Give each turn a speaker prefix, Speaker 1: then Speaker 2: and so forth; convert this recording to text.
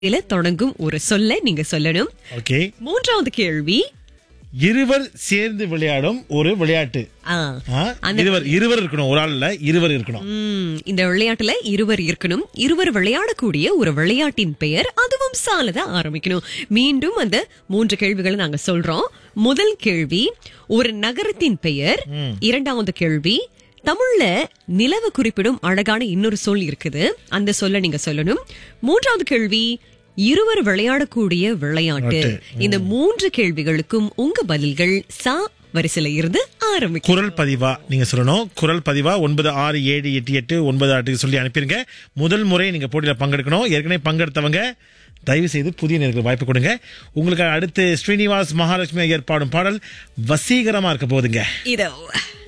Speaker 1: இதுல தொடங்கும் ஒரு சொல்ல நீங்க சொல்லணும்
Speaker 2: ஓகே
Speaker 1: மூன்றாவது கேள்வி
Speaker 2: இருவர் சேர்ந்து விளையாடும் ஒரு விளையாட்டு
Speaker 1: ஆ,
Speaker 2: ஆ, இருவர் இருவர் இருக்கணும் ஒரு ஆள் இல்ல இருவர் இருக்கணும்
Speaker 1: ம், இந்த விளையாட்டுல இருவர் இருக்கணும் இருவர் விளையாடக்கூடிய ஒரு விளையாட்டின் பெயர் அதுவும் சாலத ஆரம்பிக்கணும் மீண்டும் அந்த மூன்று கேள்விகளை நாங்க சொல்றோம் முதல் கேள்வி ஒரு நகரத்தின் பெயர் இரண்டாவது கேள்வி தமிழ்ல நிலவு குறிப்பிடும் அழகான இன்னொரு சொல் இருக்குது அந்த சொல்ல நீங்க சொல்லணும் மூன்றாவது கேள்வி இருவர் விளையாடக்கூடிய விளையாட்டு இந்த மூன்று கேள்விகளுக்கும் உங்க பதில்கள் சா வரிசையில இருந்து ஆரம்பிக்கும்
Speaker 2: குரல் பதிவா நீங்க சொல்லணும் குரல் பதிவா ஒன்பது ஆறு ஏழு எட்டு எட்டு ஒன்பது ஆட்டுக்கு சொல்லி அனுப்பிருங்க முதல் முறை நீங்க போட்டியில பங்கெடுக்கணும் ஏற்கனவே பங்கெடுத்தவங்க தயவு செய்து புதிய நேர்களுக்கு வாய்ப்பு கொடுங்க உங்களுக்கு அடுத்து ஸ்ரீனிவாஸ் மகாலட்சுமி ஐயர் பாடும் பாடல் வசீகரமா இருக்க போகுதுங்க
Speaker 1: இதோ